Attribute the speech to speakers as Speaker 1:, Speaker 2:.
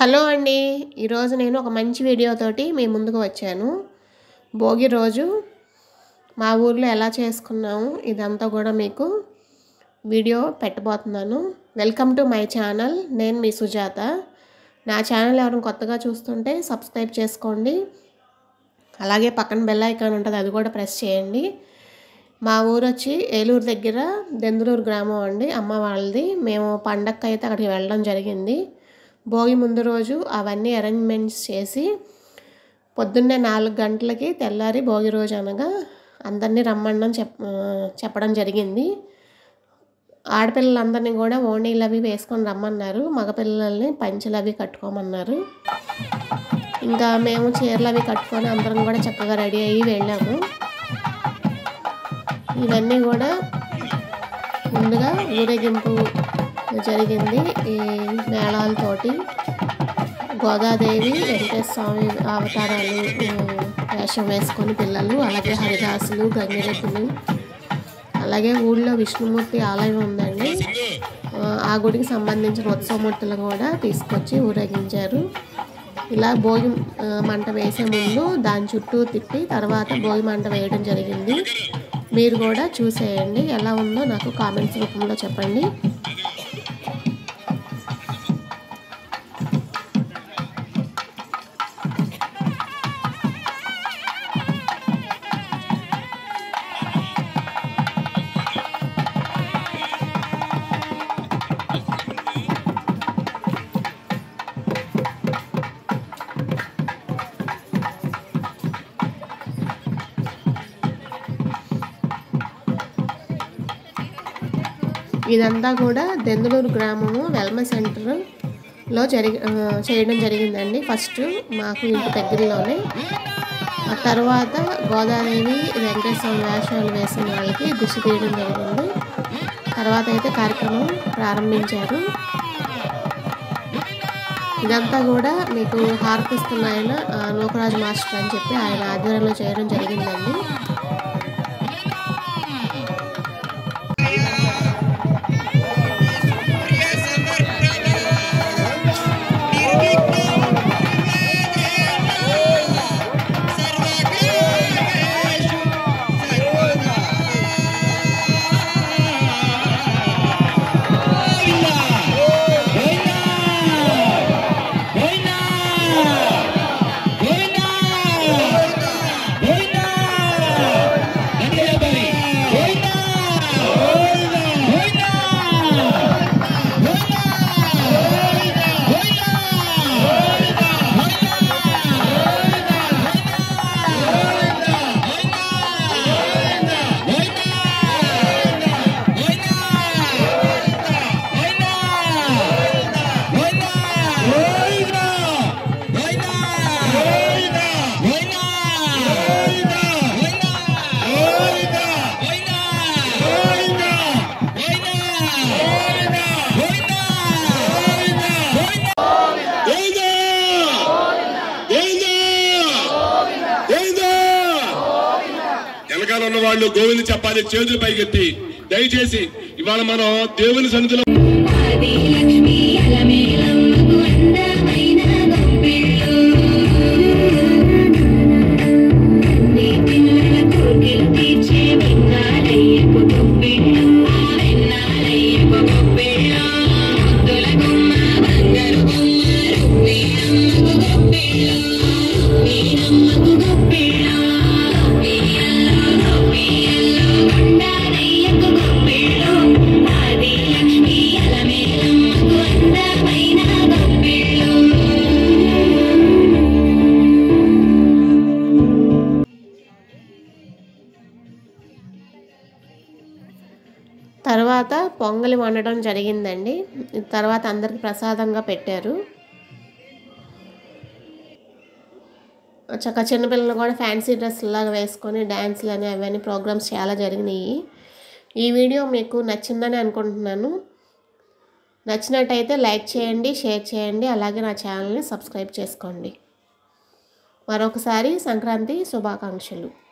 Speaker 1: hello అండి ఈరోజు నేను ఒక మంచి వీడియోతోటి మీ ముందుకు వచ్చాను భోగి రోజు మా ఊర్లో ఎలా చేసుకున్నాము ఇదంతా కూడా మీకు వీడియో పెట్టబోతున్నాను వెల్కమ్ టు మై ఛానల్ నేను మీ సుజాత నా ఛానల్ ఎవరైనా కొత్తగా చూస్తుంటే సబ్స్క్రైబ్ చేసుకోండి అలాగే పక్కన బెల్ ఐకాన్ ఉంటుంది అది కూడా ప్రెస్ చేయండి మా ఊరు వచ్చి ఏలూరు దగ్గర దెందులూరు గ్రామం అండి అమ్మ వాళ్ళది మేము పండగకి అయితే అక్కడికి వెళ్ళడం జరిగింది భోగి ముందు రోజు అవన్నీ అరేంజ్మెంట్స్ చేసి పొద్దున్నే నాలుగు గంటలకి తెల్లారి భోగి రోజు అనగా అందరినీ రమ్మని చెప్ చెప్పడం జరిగింది ఆడపిల్లలందరినీ కూడా ఓణీలు అవి వేసుకొని రమ్మన్నారు మగపిల్లల్ని పంచెలు అవి కట్టుకోమన్నారు ఇంకా మేము చీరలు అవి కట్టుకొని అందరం కూడా చక్కగా రెడీ అయ్యి వెళ్ళాము ఇవన్నీ కూడా ముందుగా ఊరేగింపు జరిగింది ఈ మేళాలతోటి గోదాదేవి వెంకటేశ్వర స్వామి అవతారాలు వేషం వేసుకొని పిల్లలు అలాగే హరిదాసులు గంగిరెద్దులు అలాగే ఊళ్ళో విష్ణుమూర్తి ఆలయం ఉందండి ఆ గుడికి సంబంధించిన ఉత్సవమూర్తులు కూడా తీసుకొచ్చి ఊరేగించారు ఇలా భోగి మంట వేసే ముందు దాని చుట్టూ తిప్పి తర్వాత భోగి మంట వేయడం జరిగింది మీరు కూడా చూసేయండి ఎలా ఉందో నాకు కామెంట్స్ రూపంలో చెప్పండి ఇదంతా కూడా దెందులూరు గ్రామము వెల్మ సెంటర్లో జరిగి చేయడం జరిగిందండి ఫస్ట్ మాకు ఇంటి దగ్గరలోనే ఆ తర్వాత గోదాదేవి వెంకటేశ్వర వేషాలు వేసిన వాళ్ళకి దిశ తీయడం జరిగింది తర్వాత అయితే కార్యక్రమం ప్రారంభించారు ఇదంతా కూడా మీకు హారతిస్తున్న ఆయన నూకరాజు మాస్టర్ అని చెప్పి ఆయన ఆధ్వర్యంలో చేయడం జరిగిందండి
Speaker 2: వెనకాల ఉన్న వాళ్ళు గోవింద చెప్పాలి చేతులు పైకెత్తి దయచేసి ఇవాళ మనం దేవుని సన్నిధిలో
Speaker 3: ఆది లక్ష్మి అలమేలమ్మకు అందమైన గొప్పిళ్ళు నీ పిల్లల కోరికలు తీర్చే వెన్నాలయ్యకు గొప్పిళ్ళు ఆ వెన్నాలయ్యకు గొప్పిళ్ళు ముద్దుల గుమ్మ బంగారు గుమ్మ రుక్మిణమ్మకు గొప్పిళ్ళు రుక్మిణమ్మకు గొప్పిళ్ళు గొప్పియల్లో గొప్పియల్లో కొండారయ్యకు గొప్పిళ్ళు ఆది లక్ష్మి అలమేలమ్మకు అందమైన గొప్పిళ్ళు
Speaker 1: తర్వాత పొంగలి వండడం జరిగిందండి తర్వాత అందరికి ప్రసాదంగా పెట్టారు చక్క చిన్నపిల్లలు కూడా ఫ్యాన్సీ డ్రెస్లాగా వేసుకొని డ్యాన్స్లు అని అవన్నీ ప్రోగ్రామ్స్ చాలా జరిగినాయి ఈ వీడియో మీకు నచ్చిందని అనుకుంటున్నాను నచ్చినట్టయితే లైక్ చేయండి షేర్ చేయండి అలాగే నా ఛానల్ని సబ్స్క్రైబ్ చేసుకోండి మరొకసారి సంక్రాంతి శుభాకాంక్షలు